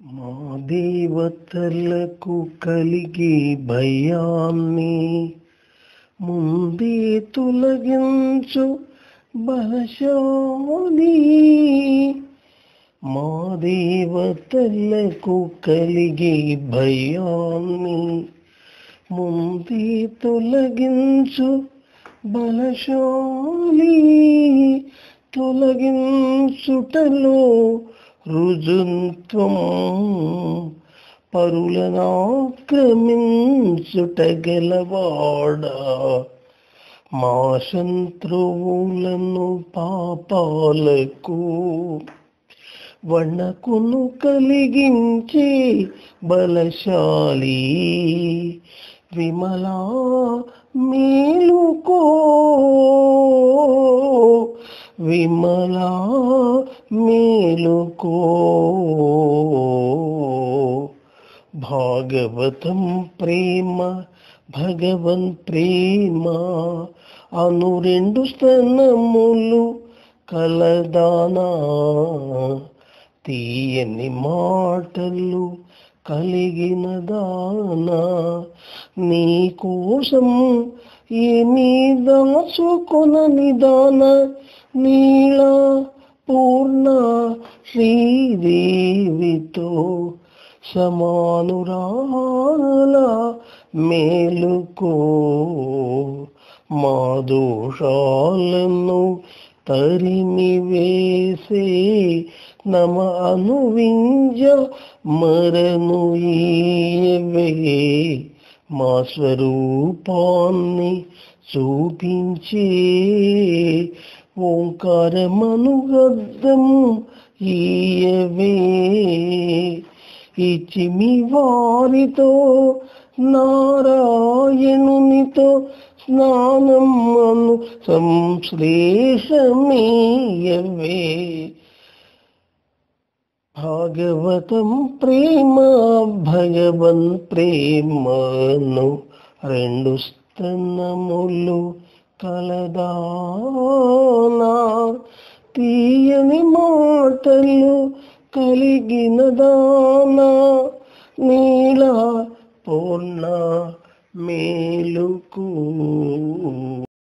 మా దేవతలకు కలిగే భయాన్ని ముందే తొలగించు బలశాలి మా దేవతలకు కలిగే భయాన్ని ముందే తొలగించు బలశాలి తొలగించుటలో రుజుత్వం పరులనాక్రమించుట గలవాడా మా శత్రువులను పాపాలకు వణకును కలిగించే బలశాలి విమలా మేలుకో విమలా మేలుకో భాగవతం ప్రేమ భగవన్ ప్రేమ అను రెండు స్తనములు కలదానా తీయని మాటలు కలిగిన దానా నీ కోసం ఏమీ దాచుకొనని దాన నీళ పూర్ణ శ్రీదేవితో సమానురాల మేలుకో మా దోషాలను తరిమి వేసే నమ అనువింజ మరను ఈయవే మా స్వరూపాన్ని చూపించే ఓంకారమనుగద్దం ఈయవే ఇచ్చిమి వారితో నారాయణునితో స్నానమ్మను సంశ్లేషమీయవే భాగవతం ప్రేమ భగవన్ ప్రేమను రెండు స్తనములు కలదానా తీయని మాటలు కలిగిన దానా నీలా పూర్ణ మేలుకు